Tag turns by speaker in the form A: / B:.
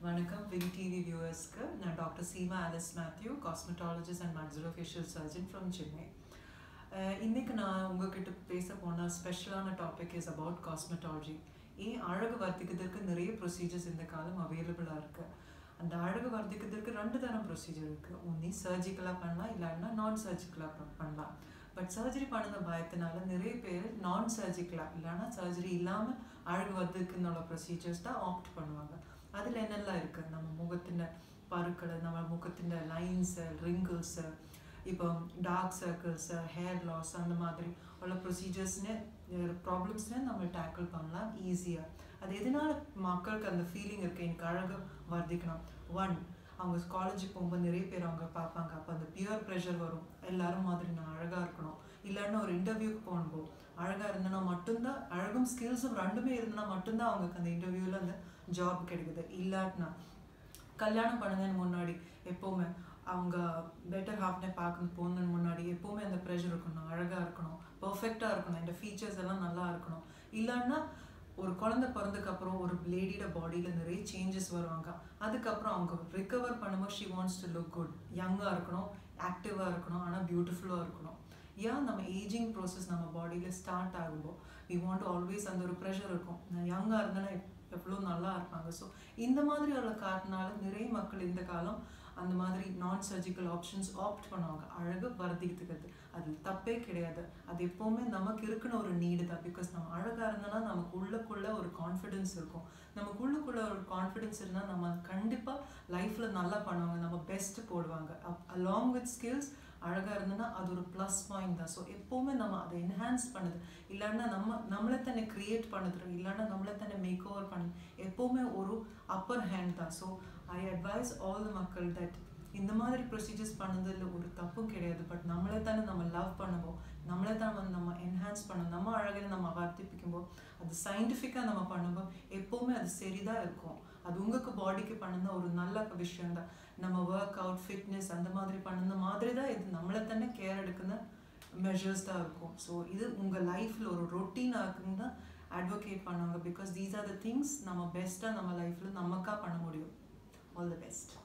A: வணக்கம் win TV வியூவர்ஸ்க்கு நான் doctor Seema Alice Mathew cosmetologist and maxillofacial surgeon from Chennai ah இன்னைக்கு நான் உங்ககிட்ட பேச போன ஸ்பெஷலான டாபிக் இஸ் அபவுட் காஸ்மெட்டாலஜி ஏன் அழகு வர்த்திக்கிறதுக்கு நிறைய ப்ரொசீஜர்ஸ் இந்த காலம் அவைலபிளாக இருக்குது அந்த அழகு வர்த்திக்கிறதுக்கு ரெண்டு தரம் ப்ரொசீஜர் இருக்குது ஒன்றி சர்ஜிக்கலாக பண்ணலாம் இல்லைன்னா நான் சர்ஜிக்கலாக பண்ணலாம் பட் சர்ஜரி பண்ணத பயத்தினால நிறைய பேர் நான் சர்ஜிக்கலாக இல்லைன்னா சர்ஜரி இல்லாமல் அழகு வர்றதுக்குன்னு ப்ரொசீஜர்ஸ் தான் ஆப்ட் பண்ணுவாங்க அதில் என்னெல்லாம் இருக்குது நம்ம முகத்தின் பருக்கள் நம்ம முகத்தின் லைன்ஸு ரிங்கிள்ஸு இப்போ டார்க் சர்க்கிள்ஸு ஹேர் லாஸ் அந்த மாதிரி உள்ள ப்ரொசீஜர்ஸ்னு ப்ராப்ளம்ஸ்னு நம்ம டேக்கிள் பண்ணலாம் ஈஸியாக அது எதனால மக்களுக்கு அந்த ஃபீலிங் இருக்குது எனக்கு அழகு வர்த்திக்கணும் ஒன் அவங்க காலேஜுக்கு போகும்போது நிறைய பேர் அவங்க பார்ப்பாங்க அப்போ அந்த பியூர் ப்ரெஷர் வரும் எல்லாரும் மாதிரி நான் அழகாக இருக்கணும் இல்லைன்னா ஒரு இன்டர்வியூக்கு போகணும் அழகாக இருந்தனா மட்டும்தான் அழகும் ஸ்கில்ஸும் ரெண்டுமே இருந்தனா மட்டும்தான் அவங்களுக்கு அந்த இன்டர்வியூவில் அந்த ஜாப் கிடைக்குது இல்லாட்டினா கல்யாணம் பண்ணுங்கன்னு முன்னாடி எப்போவுமே அவங்க பெட்டர் ஹாஃப்னே பார்க்கணும் போகணுன்னு முன்னாடி எப்போவுமே அந்த ப்ரெஷர் இருக்கணும் அழகாக இருக்கணும் பர்ஃபெக்டாக இருக்கணும் இந்த ஃபீச்சர்ஸ் எல்லாம் நல்லா இருக்கணும் இல்லைன்னா ஒரு குழந்தை பிறந்ததுக்கப்புறம் ஒரு லேடியோட பாடியில் நிறைய சேஞ்சஸ் வருவாங்க அதுக்கப்புறம் அவங்க ரிகவர் பண்ணும்போது she wants to look good யங்காக இருக்கணும் ஆக்டிவாக இருக்கணும் ஆனால் பியூட்டிஃபுல்லாக இருக்கணும் ஏன் நம்ம ஏஜிங் ப்ராசஸ் நம்ம பாடியில் ஸ்டார்ட் ஆகும்போது வி வாண்ட் ஆல்வேஸ் அந்த ஒரு ப்ரெஷர் இருக்கும் நான் யங்காக இருந்தேன்னா எவ்வளோ நல்லா இருப்பாங்க ஸோ இந்த மாதிரி உள்ள காரணனால நிறைய மக்கள் இந்த காலம் அந்த மாதிரி நான் சர்ஜிக்கல் ஆப்ஷன்ஸ் ஆப்ட் பண்ணுவாங்க அழகு வர்த்திக்கிறதுக்கு அது தப்பே கிடையாது அது எப்போவுமே நமக்கு இருக்குன்னு ஒரு நீடு தான் பிகாஸ் நம்ம அழகாக இருந்தோன்னா நமக்கு உள்ளுக்குள்ள ஒரு கான்ஃபிடென்ஸ் இருக்கும் நமக்கு உள்ளுக்குள்ள ஒரு கான்ஃபிடென்ஸ் இருந்தால் நம்ம கண்டிப்பாக லைஃப்பில் நல்லா பண்ணுவாங்க நம்ம பெஸ்ட் போடுவாங்க அலாங் வித் ஸ்கில்ஸ் அழகாக இருந்ததுன்னா அது ஒரு ப்ளஸ் பாயிண்ட் தான் ஸோ எப்போவுமே நம்ம அதை என்ஹான்ஸ் பண்ணுது இல்லைன்னா நம்ம நம்மளை தானே க்ரியேட் பண்ணுது இல்லைன்னா நம்மளை தானே மேக் ஓவர் பண்ணு எப்போவுமே ஒரு அப்பர் ஹேண்ட் தான் so I advise all the மக்கள் தட் இந்த மாதிரி ப்ரொசீஜர்ஸ் பண்ணதில் ஒரு தப்பும் கிடையாது பட் நம்மளை தானே நம்ம லவ் பண்ணுவோம் நம்மளை தான் வந்து நம்ம என்ஹான்ஸ் பண்ணணும் நம்ம அழகாக நம்ம வர்த்திப்பிக்கும்போது அது சயின்டிஃபிக்காக நம்ம பண்ணும்போது எப்போவுமே அது சரிதான் இருக்கும் அது உங்களுக்கு பாடிக்கு பண்ணுன ஒரு நல்ல விஷயம் தான் நம்ம ஒர்க் அவுட் ஃபிட்னஸ் அந்த மாதிரி பண்ணுன மாதிரி தான் இது நம்மளை தானே கேர் எடுക്കുന്ന மெஷர்ஸ் தான் இருக்கும் ஸோ இது உங்கள் லைஃப்பில் ஒரு ரொட்டீனாக இருக்குன்னு தான் அட்வொகேட் பண்ணுவாங்க because these are the things நம்ம பெஸ்ட்டாக நம்ம லைஃப்பில் நமக்காக பண்ண முடியும் ஆல் தி பெஸ்ட்